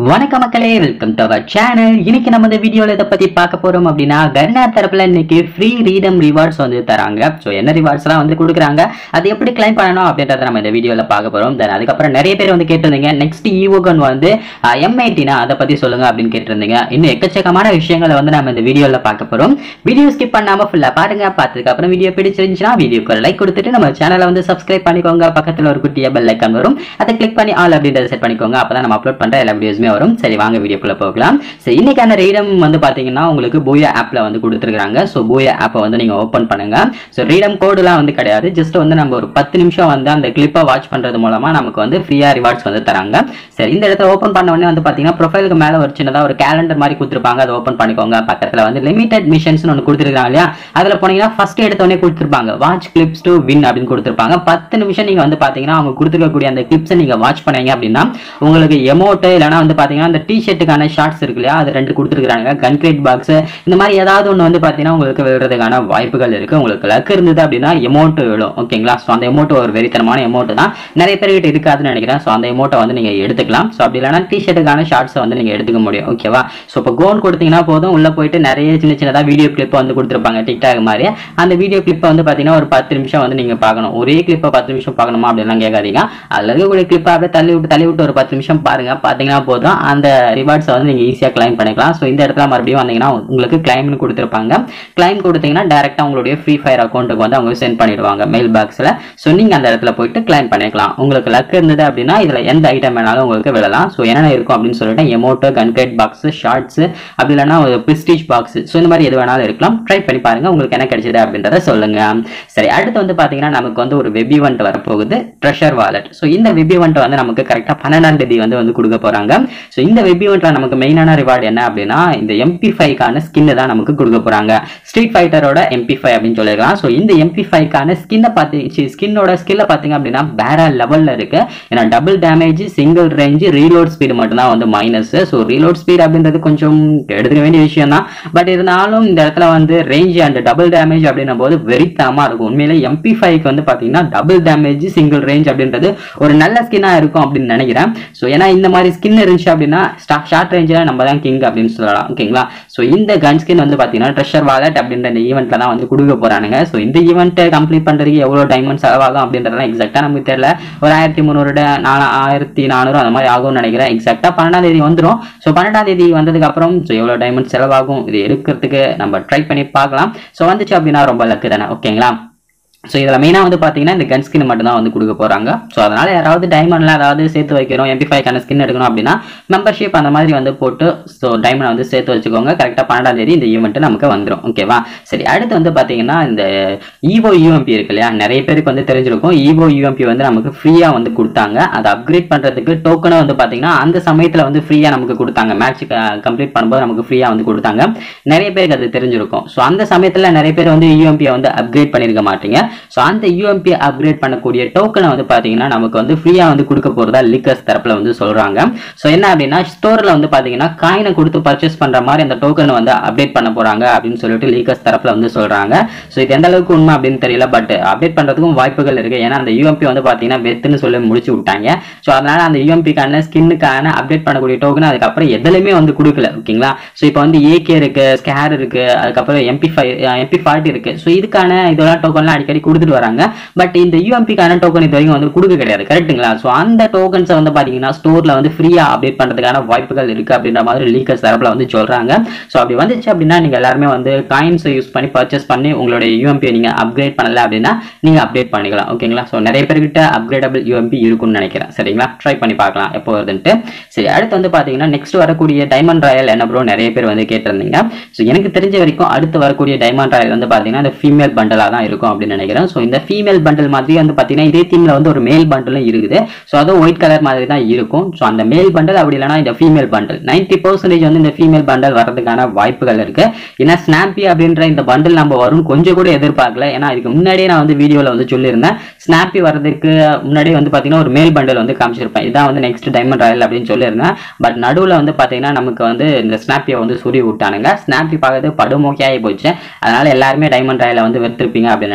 வணக்க மக்களே welcome to our channel இன்னைக்கு நம்ம இந்த வீடியோல இதை பத்தி பார்க்க போறோம் அப்படின்னா கர்னார் தரப்புல இன்னைக்கு ஃப்ரீ ரீடம் ரிவார்ட்ஸ் வந்து தராங்க ஸோ என்ன ரிவார்ட்ஸ்லாம் வந்து கொடுக்குறாங்க அது எப்படி கிளைம் பண்ணணும் அப்படின்றத நம்ம இந்த வீடியோல பார்க்க போறோம் தென் அதுக்கப்புறம் நிறைய பேர் வந்து கேட்டிருந்தீங்க நெக்ஸ்ட் ஈவோகன் வந்து எம்ஐடினா அதை பத்தி சொல்லுங்க அப்படின்னு கேட்டிருந்தீங்க இன்னும் எக்கச்சக்கமான விஷயங்களை வந்து நம்ம இந்த வீடியோல பார்க்க போறோம் வீடியோ ஸ்கிப் பண்ணாம ஃபுல்லா பாருங்க பார்த்ததுக்கு அப்புறம் வீடியோ பிடிச்சிருந்துச்சுன்னா வீடியோக்கு லைக் கொடுத்துட்டு நம்ம சேனலை வந்து சப்ஸ்கிரைப் பண்ணிக்கோங்க பக்கத்துல ஒரு குட்டியா பெல் ஐக்கான் வரும் அதை கிளிக் பண்ணி ஆல் அப்படின்றத செட் பண்ணிக்கோங்க அப்பதான் நம்ம அப்லோட் பண்ற எல்லா வீடியோஸுமே வரும் சரி வாங்க வீடியோக்குள்ள போகலாம் சரி இன்னைக்கான ரீடம் வந்து பாத்தீங்கன்னா உங்களுக்கு பூயா ஆப்ல வந்து கொடுத்துருக்காங்க ஸோ பூயா ஆப்பை வந்து நீங்க ஓப்பன் பண்ணுங்க ஸோ ரீடம் கோடுலாம் வந்து கிடையாது ஜஸ்ட் வந்து நம்ம ஒரு பத்து நிமிஷம் வந்து அந்த கிளிப்பை வாட்ச் பண்றது மூலமா நமக்கு வந்து ஃப்ரீயா ரிவார்ட்ஸ் வந்து தராங்க சரி இந்த இடத்துல ஓப்பன் பண்ண உடனே வந்து பாத்தீங்கன்னா ப்ரொஃபைலுக்கு மேல ஒரு சின்னதா ஒரு கேலண்டர் மாதிரி கொடுத்துருப்பாங்க அதை ஓப்பன் பண்ணிக்கோங்க பக்கத்துல வந்து லிமிடெட் மிஷன்ஸ் ஒன்று கொடுத்துருக்காங்க இல்லையா அதுல போனீங்கன்னா ஃபர்ஸ்ட் எடுத்தோடனே கொடுத்துருப்பாங்க வாட்ச் கிளிப்ஸ் டு வின் அப்படின்னு கொடுத்துருப்பாங்க பத்து நிமிஷம் நீங்க வந்து பாத்தீங்கன்னா அவங்க கொடுத்துருக்கக்கூடிய அந்த கிளிப்ஸை நீங்க வாட்ச் பண்ணீங்க அப்படின்னா உங்களுக்கு எமௌண்ட் இல்லைன்னா வந்து பாத்தீங்கன்னா அந்த டி ஷர்ட்டுக்கான ஷார்ட்ஸ் இருக்கு இல்லையா அது ரெண்டு கொடுத்துருக்காங்க கன்கிரீட் பாக்ஸ் இந்த மாதிரி ஏதாவது ஒன்று வந்து பாத்தீங்கன்னா உங்களுக்கு விழுறதுக்கான வாய்ப்புகள் இருக்கு உங்களுக்கு லக் இருந்தது அப்படின்னா எமௌண்ட் விழும் ஓகேங்களா ஸோ அந்த எமௌண்ட் ஒரு வெறித்தனமான எமௌண்ட் தான் நிறைய பேர்கிட்ட இருக்காதுன்னு நினைக்கிறேன் ஸோ அந்த எமௌண்ட்டை வந்து நீங்க எடுத்துக்கலாம் ஸோ அப்படி இல்லைன்னா டி ஷர்ட்டுக்கான ஷார்ட்ஸை வந்து நீங்க எடுத்துக்க முடியும் ஓகேவா ஸோ இப்போ கோன் கொடுத்தீங்கன்னா போதும் உள்ள போயிட்டு நிறைய சின்ன சின்னதாக வீடியோ கிளிப் வந்து கொடுத்துருப்பாங்க டிக்டாக் மாதிரி அந்த வீடியோ கிளிப்பை வந்து பாத்தீங்கன்னா ஒரு பத்து நிமிஷம் வந்து நீங்க பார்க்கணும் ஒரே கிளிப்பை பத்து நிமிஷம் பார்க்கணுமா அப்படிலாம் கேட்காதீங்க அதில் இருக்கக்கூடிய கிளிப்பை அப்படியே தள்ளி விட்டு தள்ளி விட்டு ஒரு பத்து நிமிஷம் பாருங்க பார்த்தீங்கன்னா போதும் அந்த ரிவார்ட்ஸை வந்து நீங்கள் ஈஸியாக கிளைம் பண்ணிக்கலாம் ஸோ இந்த இடத்துல மறுபடியும் வந்தீங்கன்னா உங்களுக்கு கிளைம்னு கொடுத்துருப்பாங்க கிளைம் கொடுத்தீங்கன்னா டேரெக்டாக உங்களுடைய ஃப்ரீ ஃபயர் அக்கௌண்ட்டுக்கு வந்து அவங்க சென்ட் பண்ணிடுவாங்க மெயில் பாக்ஸில் ஸோ நீங்கள் அந்த இடத்துல போயிட்டு கிளைம் பண்ணிக்கலாம் உங்களுக்கு லக் இருந்தது அப்படின்னா இதில் எந்த ஐட்டம் வேணாலும் உங்களுக்கு விழலாம் ஸோ என்னென்ன இருக்கும் அப்படின்னு சொல்லிட்டு எமௌண்ட்டு கன்கிரேட் பாக்ஸ் ஷார்ட்ஸ் அப்படி இல்லைன்னா ஒரு பிஸ்டீஜ் பாக்ஸ் ஸோ இந்த மாதிரி எது வேணாலும் இருக்கலாம் ட்ரை பண்ணி பாருங்க உங்களுக்கு என்ன கிடைச்சது அப்படின்றத சொல்லுங்க சரி அடுத்து வந்து பார்த்தீங்கன்னா நமக்கு வந்து ஒரு வெப் ஈவெண்ட் வரப்போகுது ட்ரெஷர் வாலெட் ஸோ இந்த வெப் ஈவெண்ட் வந்து நமக்கு கரெக்டாக பன்னெண்டாம் தேதி வந்து வந்து கொடுக்க போறாங்க ஸோ இந்த வெப் ஈவெண்ட்ல நமக்கு மெயினான ரிவார்டு என்ன அப்படின்னா இந்த எம்பி ஃபைவ்க்கான ஸ்கின்னு தான் நமக்கு கொடுக்க போறாங்க ஸ்ட்ரீட் ஃபைட்டரோட எம்பி ஃபைவ் அப்படின்னு சொல்லிருக்கலாம் ஸோ இந்த எம்பி ஃபைவ்க்கான ஸ்கின்னை பார்த்து ஸ்கின்னோட ஸ்கில்ல பார்த்தீங்க அப்படின்னா வேற லெவல்ல இருக்கு ஏன்னா double damage single range reload speed மட்டும்தான் வந்து மைனஸ் ஸோ ரீலோட் ஸ்பீட் அப்படின்றது கொஞ்சம் எடுத்துக்க வேண்டிய விஷயம் தான் பட் இருந்தாலும் இந்த இடத்துல வந்து ரேஞ்ச் அண்ட் டபுள் டேமேஜ் அப்படின்னும் போது வெறித்தனமா இருக்கும் உண்மையிலே எம்பி ஃபைவ்க்கு வந்து பார்த்தீங்கன்னா டபுள் டேமேஜ் சிங்கிள் ரேஞ்ச் அப்படின்றது ஒரு நல்ல ஸ்கின்னா இருக்கும் அப்படின்னு நினைக்கிறேன் ஸோ ஏன்னா இந்த மாதிரி ஸ்கின் இருந்துச்சு அப்படின்னா ஷார்ட் ரேஞ்சில் நம்ம தான் கிங் அப்படின்னு சொல்லலாம் ஓகேங்களா ஸோ இந்த கன் ஸ்கின் வந்து பார்த்தீங்கன்னா ட்ரெஷர் வாலெட் அப்படின்ற இந்த ஈவெண்ட்ல தான் வந்து கொடுக்க போறானுங்க ஸோ இந்த ஈவெண்ட்டை கம்ப்ளீட் பண்ணுறதுக்கு எவ்வளோ டைமண்ட் செலவாகும் அப்படின்றதெல்லாம் எக்ஸாக்டாக நமக்கு தெரியல ஒரு ஆயிரத்தி முந்நூறு நாலு ஆயிரத்தி நானூறு அந்த மாதிரி ஆகும்னு நினைக்கிறேன் எக்ஸாக்டாக பன்னெண்டாம் தேதி வந்துடும் ஸோ பன்னெண்டாம் தேதி வந்ததுக்கு அப்புறம் ஸோ எவ்வளோ டைமண்ட் செலவாகும் இது எடுக்கிறதுக்கு நம்ம ட்ரை பண்ணி பார்க்கலாம் ஸோ வந்துச்சு அப்படின்னா ரொம்ப லக்கு தானே ஓகேங்களா ஸோ இதில் மெயினாக வந்து பார்த்தீங்கன்னா இந்த கன் ஸ்கின் மட்டும் தான் வந்து கொடுக்க போகிறாங்க ஸோ அதனால் யாராவது டைமண்ட்லாம் ஏதாவது சேர்த்து வைக்கிறோம் எம்பி ஃபைவ்க்கான ஸ்கின் எடுக்கணும் அப்படின்னா மெம்பர்ஷிப் அந்த மாதிரி வந்து போட்டு ஸோ டைமண்ட் வந்து சேர்த்து வச்சுக்கோங்க கரெக்டாக பன்னெண்டாம் தேதி இந்த ஈவெண்ட் நமக்கு வந்துடும் ஓகேவா சரி அடுத்து வந்து பார்த்தீங்கன்னா இந்த ஈவோ யூஎம்பி இருக்கு இல்லையா நிறைய பேருக்கு வந்து தெரிஞ்சிருக்கும் ஈவோ யூஎம்பி வந்து நமக்கு ஃப்ரீயாக வந்து கொடுத்தாங்க அதை அப்கிரேட் பண்ணுறதுக்கு டோக்கனை வந்து பார்த்தீங்கன்னா அந்த சமயத்தில் வந்து ஃப்ரீயாக நமக்கு கொடுத்தாங்க மேட்ச் கம்ப்ளீட் பண்ணும்போது நமக்கு ஃப்ரீயாக வந்து கொடுத்தாங்க நிறைய பேருக்கு அது தெரிஞ்சிருக்கும் ஸோ அந்த சமயத்தில் நிறைய பேர் வந்து யூஎம்பியை வந்து அப்கிரேட் பண்ணியிருக்க மாட்டீங்க ஸோ அந்த யூஎம்பி அப்கிரேட் பண்ணக்கூடிய டோக்கனை வந்து பார்த்தீங்கன்னா நமக்கு வந்து ஃப்ரீயாக வந்து கொடுக்க போகிறதா லீக்கர்ஸ் தரப்பில் வந்து சொல்கிறாங்க ஸோ என்ன அப்படின்னா ஸ்டோரில் வந்து பார்த்தீங்கன்னா காயினை கொடுத்து பர்ச்சேஸ் பண்ணுற மாதிரி அந்த டோக்கனை வந்து அப்டேட் பண்ண போகிறாங்க அப்படின்னு சொல்லிட்டு லீக்கர்ஸ் தரப்பில் வந்து சொல்கிறாங்க ஸோ இது எந்த அளவுக்கு உண்மை அப்படின்னு தெரியல பட் அப்டேட் பண்ணுறதுக்கும் வாய்ப்புகள் இருக்குது ஏன்னா அந்த யூஎம்பி வந்து பார்த்தீங்கன்னா வெத்துன்னு சொல்லி முடிச்சு விட்டாங்க ஸோ அதனால அந்த யூஎம்பிக்கான ஸ்கின்னுக்கான அப்டேட் பண்ணக்கூடிய டோக்கன் அதுக்கப்புறம் எதுலையுமே வந்து கொடுக்கல ஓகேங்களா ஸோ இப்போ வந்து ஏகே இருக்கு ஸ்கேர் இருக்கு அதுக்கப்புறம் எம்பி ஃபைவ் எம்பி ஃபார்ட்டி இருக்கு ஸோ இதுக்கான இதெல்லாம் டோக்கன்லாம் அடிக்கடி கொடுத்துட்டு வராங்க பட் இந்த யூஎம்பிக்கான டோக்கன் இது வரைக்கும் வந்து கொடுக்க கிடையாது கரெக்ட்டுங்களா ஸோ அந்த டோக்கன்ஸை வந்து பார்த்தீங்கன்னா ஸ்டோரில் வந்து ஃப்ரீயாக அப்டேட் பண்ணுறதுக்கான வாய்ப்புகள் இருக்கு அப்படின்ற மாதிரி லீக்கர்ஸ் தரப்பில் வந்து சொல்கிறாங்க ஸோ அப்படி வந்துச்சு அப்படின்னா நீங்கள் எல்லாருமே வந்து காயின்ஸை யூஸ் பண்ணி பர்ச்சேஸ் பண்ணி உங்களுடைய யூஎம்பியை நீங்கள் அப்கிரேட் பண்ணல அப்படின்னா நீங்கள் அப்டேட் பண்ணிக்கலாம் ஓகேங்களா ஸோ நிறைய பேர்கிட்ட அப்கிரேடபிள் யூஎம்பி இருக்கும்னு நினைக்கிறேன் சரிங்களா ட்ரை பண்ணி பார்க்கலாம் எப்போ வருதுன்ட்டு சரி அடுத்து வந்து பார்த்தீங்கன்னா நெக்ஸ்ட் வரக்கூடிய டைமண்ட் ராயல் என்ன ப்ரோ நிறைய பேர் வந்து கேட்டிருந்தீங்க ஸோ எனக்கு தெரிஞ்ச வரைக்கும் அடுத்து வரக்கூடிய டைமண்ட் ராயல் வந்து பார்த்தீங்கன்னா இந்த ஃபீமேல் பண்டலாக தான் இருக்கும் அப்படின்னு நினைக்கிறேன் ஸோ இந்த ஃபீமேல் பண்டல் மாதிரி வந்து பார்த்தீங்கன்னா இதே தீமில் வந்து ஒரு மேல் பண்டலும் இருக்குது ஸோ அதுவும் ஒயிட் கலர் மாதிரி தான் இருக்கும் ஸோ அந்த மேல் பண்டல் அப்படி இல்லைனா இந்த ஃபீமேல் பண்டல் நைன்டி பர்சன்டேஜ் வந்து இந்த ஃபீமேல் பண்டல் வரதுக்கான வாய்ப்புகள் இருக்கு ஏன்னா ஸ்னாப்பி அப்படின்ற இந்த பண்டல் நம்ம வரும் கொஞ்சம் கூட எதிர்பார்க்கல ஏன்னா இதுக்கு முன்னாடியே நான் வந்து வீடியோவில் வந்து சொல்லியிருந்தேன் ஸ்னாப்பி வரதுக்கு முன்னாடியே வந்து பார்த்தீங்கன்னா ஒரு மேல் பண்டல் வந்து காமிச்சிருப்பேன் இதான் வந்து நெக்ஸ்ட் டைமண்ட் ராயல் அப்படின்னு சொல்லியிருந்தேன் பட் நடுவில் வந்து பார்த்தீங்கன்னா நமக்கு வந்து இந்த ஸ்னாப்பியை வந்து சுரி விட்டானுங்க ஸ்னாப்பி பார்க்கறது படுமோக்கியாகி போச்சு அதனால எல்லாருமே டைமண்ட் ராயலை வந்து வெறுத்திருப்பீங்க அப்படின்னு நினைக்கிறேன்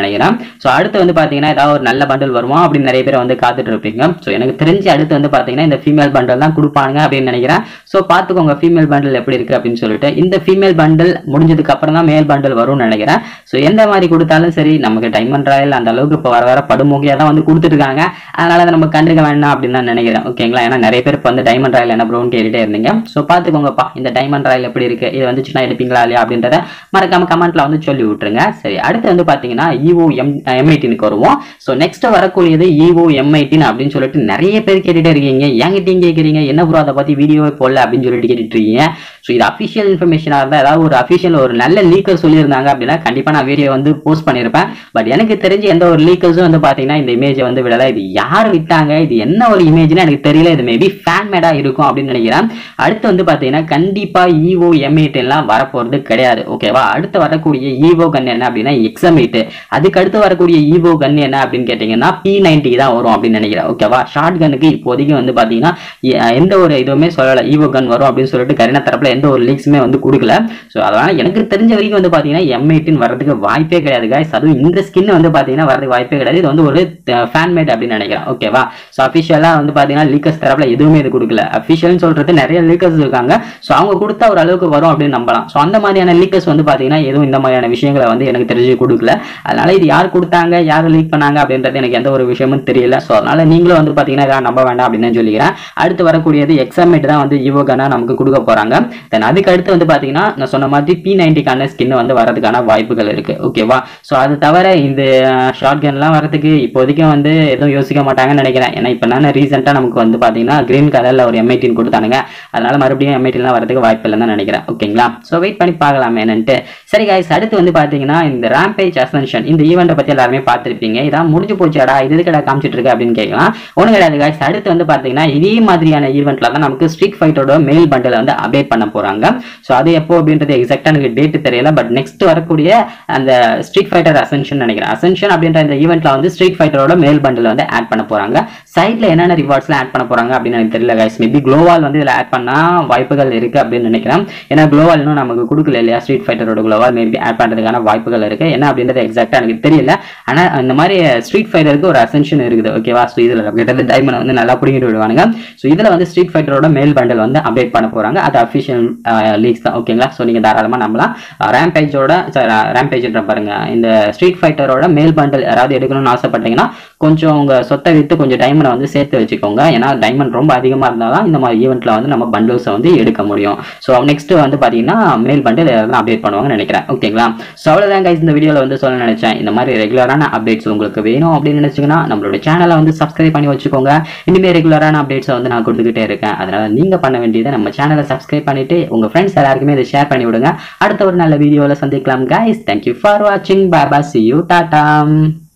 ஸோ அடுத்து வந்து பார்த்தீங்கன்னா ஏதாவது ஒரு நல்ல பண்டல் வருமா அப்படின்னு நிறைய பேர் வந்து காத்துட்டு இருப்பீங்க ஸோ எனக்கு தெரிஞ்சு அடுத்து வந்து பார்த்தீங்கன்னா இந்த ஃபீமேல் பண்டல் தான் கொடுப்பாங்க அப்படின்னு நினைக்கிறேன் ஸோ பார்த்துக்கோங்க ஃபீமேல் பண்டல் எப்படி இருக்கு அப்படின்னு சொல்லிட்டு இந்த ஃபீமேல் பண்டல் முடிஞ்சதுக்கு அப்புறம் தான் மேல் பண்டல் வரும்னு நினைக்கிறேன் ஸோ எந்த மாதிரி கொடுத்தாலும் சரி நமக்கு டைமண்ட் ராயல் அந்த அளவுக்கு இப்போ வர வர படுமோகியாக தான் வந்து கொடுத்துட்டு இருக்காங்க அதனால அதை நம்ம கண்டுக்க வேண்டாம் அப்படின்னு தான் நினைக்கிறேன் ஓகேங்களா ஏன்னா நிறைய பேர் இப்போ வந்து டைமண்ட் ராயல் என்ன ப்ரோன்னு கேட்டுட்டே இருந்தீங்க ஸோ பார்த்துக்கோங்கப்பா இந்த டைமண்ட் ராயல் எப்படி இருக்கு இது வந்துச்சுன்னா எடுப்பீங்களா இல்லையா அப்படின்றத மறக்காம கமெண்ட்ல வந்து சொல்லி விட்டுருங்க சரி அடுத்து வந்து பார்த்தீங்கன்னா இஓ எம் எம் எயிட்டீனுக்கு வருவோம் ஸோ நெக்ஸ்ட் வரக்கூடியது இஓ எம் எயிட்டீன் அப்படின்னு சொல்லிட்டு நிறைய பேர் கேட்டுட்டே இருக்கீங்க என்கிட்டயும் கேட்குறீங்க என்ன ப்ரோ அதை பற்றி வீடியோவே போடல அப்படின்னு சொல்லிட்டு கேட்டுட்டு இருக்கீங்க ஸோ இது அஃபிஷியல் இன்ஃபர்மேஷனாக இருந்தால் ஏதாவது ஒரு அஃபிஷியல் ஒரு நல்ல லீக்கர் சொல்லியிருந்தாங்க அப்படின்னா கண்டிப்பாக நான் வீடியோ வந்து போஸ்ட் பண்ணியிருப்பேன் பட் எனக்கு தெரிஞ்சு எந்த ஒரு லீக்கர்ஸும் வந்து பார்த்தீங்கன்னா இந்த இமேஜை வந்து விடலை இது யார் விட்டாங்க இது என்ன ஒரு இமேஜ்னு எனக்கு தெரியல இது மேபி ஃபேன் மேடாக இருக்கும் அப்படின்னு நினைக்கிறேன் அடுத்து வந்து பார்த்தீங்கன்னா கண்டிப்பாக ஈவோ எம் எல்லாம் வரப்போகிறது கிடையாது ஓகேவா அடுத்து வரக்கூடிய ஈவோ கன் என்ன அப்படின்னா எக்ஸம் எயிட் அதுக்கு அடுத்து வரக்கூடிய ஈவோ கன் என்ன அப்படின்னு கேட்டிங்கன்னா பி நைன்டி தான் வரும் அப்படின்னு நினைக்கிறேன் ஓகேவா ஷார்ட் கனுக்கு இப்போதைக்கு வந்து பார்த்தீங்கன்னா எ- எந்த ஒரு இதுவுமே சொல்லலை ஈவோ கன் வரும் அப்படின்னு சொல்லிட்டு கரீனா தரப்புல எந்த ஒரு லீக்ஸுமே வந்து கொடுக்கல ஸோ அதனால எனக்கு தெரிஞ்ச வரைக்கும் வந்து பார்த்தீங்கன்னா எம் எயிட்டின் வரதுக்கு வாய்ப்பே கிடையாது guys அதுவும் இந்த ஸ்கின் வந்து பார்த்தீங்கன்னா வரதுக்கு வாய்ப்பே கிடையாது இது வந்து ஒரு ஃபேன் மேட் அப்படின்னு நினைக்கிறேன் ஓகேவா ஸோ அஃபிஷியலாக வந்து பார்த்தீங்கன்னா லீக்கர்ஸ் தரப்புல எதுவுமே இது கொடுக்கல அஃபிஷியல்னு சொல்றது நிறைய லீக்கர்ஸ் இருக்காங்க ஸோ அவங்க கொடுத்தா ஒரு அளவுக்கு வரும் அப்படின்னு நம்பலாம் ஸோ அந்த மாதிரியான லீக்கர்ஸ் வந்து பார்த்தீங்கன்னா எதுவும் இந்த மாதிரியான விஷயங்களை வந்து எனக்கு தெரிஞ்சு கொடுக்கல அதனால இது யார் கொடுத்தாங்க யார் லீக் பண்ணாங்க அப்படின்றது எனக்கு எந்த ஒரு விஷயமும் தெரியல ஸோ அதனால நீங்களும் வந்து பார்த்தீங்கன்னா இதெல்லாம் நம்ப வேண்டாம் அப்படின்னு தான் சொல்லிக்கிறேன் அடுத்து வரக்கூடியது எக்ஸாமேட் தான் வந்து ஈவோகானா நமக்கு கொடுக்க போறாங்க தென் அதுக்கு அடுத்து வந்து பார்த்தீங்கன்னா நான் சொன்ன மாதிரி பி நைன்டிக்கான ஸ்கின் வந்து வரதுக்கான வாய்ப்புகள் இருக்கு ஓகேவா ஸோ அது தவிர இந்த ஷார்ட் கன்லாம் வரதுக்கு இப்போதைக்கு வந்து எதுவும் யோசிக்க மாட்டாங்கன்னு நினைக்கிறேன் ஏன்னா இப்போ நான் ரீசெண்டாக நமக்கு வந்து பார்த்தீங்கன்னா கிரீன் கலரில் ஒரு எம்ஐடின் கொடுத்தானுங்க அதனால மறுபடியும் எம்ஐடிலாம் வரதுக்கு வாய்ப்பு இல்லைன்னு தான் நினைக்கிறேன் ஓகேங்களா ஸோ வெயிட் பண்ணி பார்க்கலாம் என்னன்ட்டு சரி guys அடுத்து வந்து பார்த்தீங்கன்னா இந்த ரேம்பேஜ் அசன்ஷன் இந்த ஈவெண்ட்டை பற்றி எல்லாருமே பார்த்துருப்பீங்க இதான் முடிஞ்சு போச்சாடா இது எதுக்கடா காமிச்சிட்டு இருக்கு அப்படின்னு கேட்கலாம் ஒன்றும் கிடையாது guys அடுத்து வந்து பார்த்தீங்கன்னா இதே மாதிரியான ஈவெண்ட்ல தான் நமக்கு ஸ்ட்ரீட் ஃபைட்டரோட மெயில் பண்டில் வந்து அப்டேட் பண்ண போறாங்க ஸோ அது எப்போ அப்படின்றது எக்ஸாக்டாக எனக்கு டேட் தெரியல பட் நெக்ஸ்ட் வரக்கூடிய அந்த ஸ்ட்ரீட் ஃபைட்டர் அசென்ஷன் நினைக்கிறேன் அசென்ஷன் அப்படின்ற இந்த ஈவெண்ட்ல வந்து ஸ்ட்ரீட் ஃபைட்டரோட மெயில் பண்டில் வந்து ஆட் பண்ண போறாங்க சைட்ல என்னென்ன ரிவார்ட்ஸ்லாம் ஆட் பண்ண போறாங்க அப்படின்னு எனக்கு தெரியல guys மேபி குளோவால் வந்து இதில் ஆட் பண்ணா வாய்ப்புகள் இருக்கு அப்படின்னு நினைக்கிறேன் ஏன்னா குளோவால் இன்னும் நமக்கு கொடுக்கல இல்லையா ஸ்ட்ரீட் ஃபைட்டரோட குளோவால் மேபி ஆட் பண்றதுக்கான வாய்ப்புகள் இருக்கு என்ன அப்படின்றது எக்ஸாக்டா எனக்கு தெரியல ஆனா இந்த மாதிரி ஸ்ட்ரீட் ஃபைட்டருக்கு ஒரு அசென்ஷன் இருக்குது ஓகேவா ஸோ இதுல கிட்டத்தட்ட டைமண்ட் வந்து நல்லா பிடிங்கிட்டு விடுவானுங்க ஸோ இதுல வந்து ஸ்ட்ரீட் ஃபைட்டரோட மெயில் பண்டல் வந்து அப்டேட் பண்ண போறாங்க அது அஃபிஷியல் லீக்ஸ் தான் ஓகேங்களா ஸோ நீங்க தாராளமா நம்பலாம் ரேம்பேஜோட ரேம்பேஜ்ன்ற பாருங்க இந்த ஸ்ட்ரீட் ஃபைட்டரோட மேல் பண்டல் யாராவது எடுக்கணும்னு ஆசைப்பட்டீங்கன்னா கொஞ்சம் உங்க சொத்தை வித்து கொஞ்சம் டைமண்டை வந்து சேர்த்து வச்சுக்கோங்க ஏன்னா டைமண்ட் ரொம்ப அதிகமா இருந்தால் தான் இந்த மாதிரி ஈவெண்ட்ல வந்து நம்ம பண்டல்ஸை வந்து எடுக்க முடியும் ஸோ நெக்ஸ்ட் வந்து பாத்தீங்கன்னா மேல் பண்டல் யாராவது அப்டேட் பண்ணுவாங்கன்னு நினைக்கிறேன் ஓகேங்களா ஸோ அவ்வளோதான் guys இந்த வீடியோவில் வந்து சொல்ல நினைச்சேன் இந்த மாதிரி ரெகுலரான அப்டேட்ஸ் உங்களுக்கு வேணும் அப்படின்னு நினைச்சீங்கன்னா நம்மளோட சேனலை வந்து சப்ஸ்கிரைப் பண்ணி வச்சுக்கோங்க இனிமேல் ரெகுலரான அப்டேட்ஸை வந்து நான் கொடுத்துக்கிட்டே இருக்கேன் அதனால நீங்க பண்ண வேண்டியதை நம்ம சேனலை சப்ஸ்கிரைப் பண்ணிட்டு உங்க ஃப்ரெண்ட்ஸ் எல்லாருக்குமே இதை ஷேர் பண்ணி விடுங்க அடுத்த ஒரு நல்ல வீடியோவில் சந்திக்கலாம் guys thank you ஃபார் வாட்சிங் bye bye see you Tata